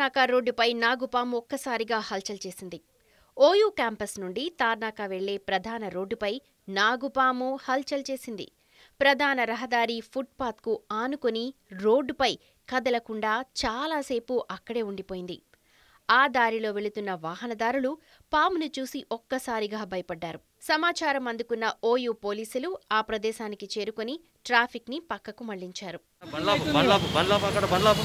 తార్నాక రోడ్డుపై నాగుపాము ఒక్కసారిగా హల్చల్ చేసింది ఓయూ క్యాంపస్ నుండి తార్నాక వెళ్లే ప్రధాన రోడ్డుపై నాగుపాము హల్చల్ చేసింది ప్రధాన రహదారి ఫుట్పాత్కు ఆనుకుని రోడ్డుపై కదలకుండా చాలాసేపు అక్కడే ఉండిపోయింది ఆ దారిలో వెళుతున్న వాహనదారులు పామును చూసి ఒక్కసారిగా భయపడ్డారు సమాచారం అందుకున్న ఓయూ పోలీసులు ఆ ప్రదేశానికి చేరుకుని ట్రాఫిక్ని పక్కకు మళ్లించారు బండ్లాపు బండ్లాపు బండ్లాపు అక్కడ బండ్లాపు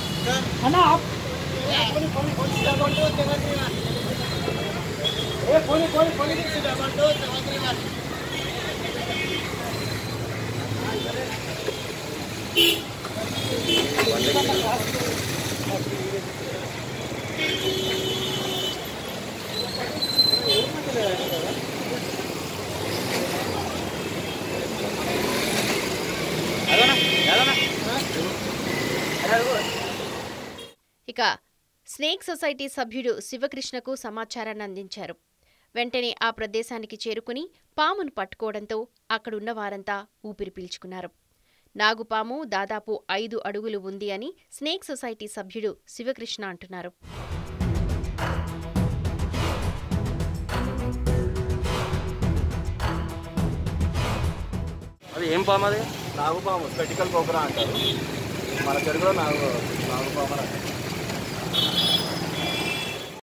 ఏదన్నా ఏదన్నా ఇక స్నేక్ సొసైటీ సభ్యుడు శివకృష్ణకు సమాచారాన్ని అందించారు వెంటనే ఆ ప్రదేశానికి చేరుకుని పామును పట్టుకోవడంతో అక్కడున్న వారంతా ఊపిరి పీల్చుకున్నారు నాగుపాము దాదాపు ఐదు అడుగులు ఉంది అని స్నేక్ సొసైటీ సభ్యుడు శివకృష్ణ అంటున్నారు అది ఏం పాము అది నాగుపాము స్పెటికల్ కోబ్రా అంటారు మన తెలుగులో నాగు నాగుపాము అని అంటారు